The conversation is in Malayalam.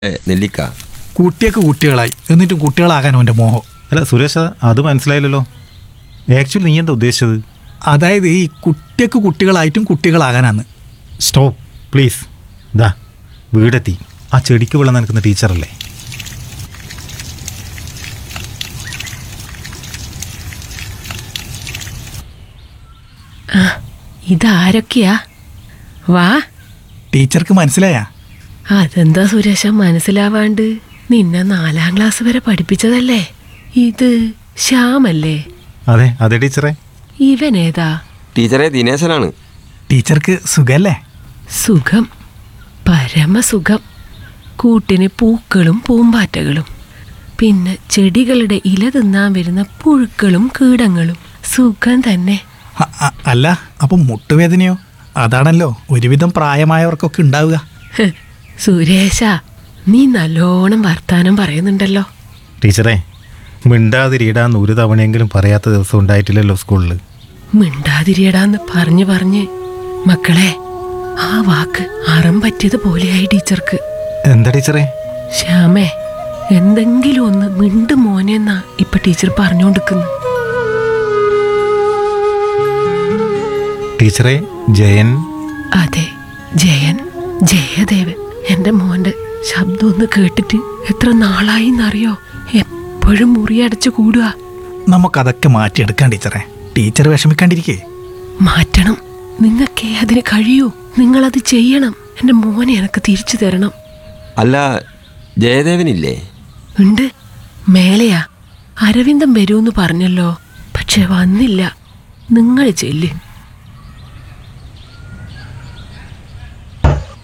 ഏ, നെല്ലിക്ക കുട്ടിയൊക്കെ കുട്ടികളായി എന്നിട്ടും കുട്ടികളാകാൻ അവൻ്റെ മോഹം അല്ല സുരേഷ് അത് മനസ്സിലായില്ലല്ലോ ആക്ച്വലി നീ എന്താ ഉദ്ദേശിച്ചത് അതായത് ഈ കുട്ടിയൊക്കെ കുട്ടികളായിട്ടും കുട്ടികളാകാനാന്ന് സ്റ്റോപ്പ് പ്ലീസ് ദാ വീടെത്തി ആ ചെടിക്ക് വെള്ളം നനക്കുന്ന ടീച്ചറല്ലേ ആ ഇതാരൊക്കെയാ വാ ടീച്ചർക്ക് മനസ്സിലായാ അതെന്താ സുരേഷ മനസ്സിലാവാണ്ട് നിന്നെ നാലാം ക്ലാസ് വരെ പഠിപ്പിച്ചതല്ലേ ഇത് ശ്യാമല്ലേ അതെ അതെ ടീച്ചറെ ഇവൻ ഏതാ ടീച്ചറെ ദിനേശനാണ് ടീച്ചർക്ക് സുഖല്ലേ സുഖം പരമസുഖം കൂട്ടിന് പൂക്കളും പൂമ്പാറ്റകളും പിന്നെ ചെടികളുടെ ഇല തിന്നാൻ വരുന്ന പുഴുക്കളും കീടങ്ങളും സുഖം തന്നെ അ- അ- അല്ല അപ്പം മുട്ടുവേദനയോ അതാണല്ലോ ഒരുവിധം പ്രായമായവർക്കൊക്കെ ഉണ്ടാവുക ഹ്, സുരേഷ നീ നല്ലോണം വർത്താനം പറയുന്നുണ്ടല്ലോ ടീച്ചറെ മിണ്ടാതിരിയിടാന്ന് ഒരു തവണയെങ്കിലും പറയാത്ത ദിവസം ഉണ്ടായിട്ടില്ലല്ലോ സ്കൂളിൽ മിണ്ടാതിരിയടാന്ന് പറഞ്ഞു പറഞ്ഞ് മക്കളെ ആ വാക്ക് അറം പറ്റിയത് പോലെയായി ടീച്ചർക്ക് എന്താ ടീച്ചറെ ശ്യാമേ എന്തെങ്കിലും ഒന്ന് മിണ്ട് മോനെന്നാ ഇപ്പൊ ടീച്ചർ പറഞ്ഞുകൊണ്ടിരിക്കുന്നു ടീച്ചറെ ജയൻ അതെ ജയൻ ജയദേവൻ എന്റെ മോന്റെ ശബ്ദം ഒന്ന് കേട്ടിട്ട് എത്ര നാളായി എന്നറിയോ എപ്പോഴും മുറിയടച്ചു കൂടുക നമുക്കതൊക്കെ മാറ്റിയെടുക്കാം ടീച്ചറെ ടീച്ചർ വിഷമിക്കാണ്ടിരിക്കേ മാറ്റണം നിങ്ങൾക്കേ അതിന് കഴിയൂ നിങ്ങളത് ചെയ്യണം എന്റെ മോനെ എനിക്ക് തിരിച്ചു തരണം അല്ല ജയദേവനില്ലേ ഉണ്ട് മേലെയാ അരവിന്ദൻ വരൂന്ന് പറഞ്ഞല്ലോ പക്ഷെ വന്നില്ല നിങ്ങൾ ചെല്ല്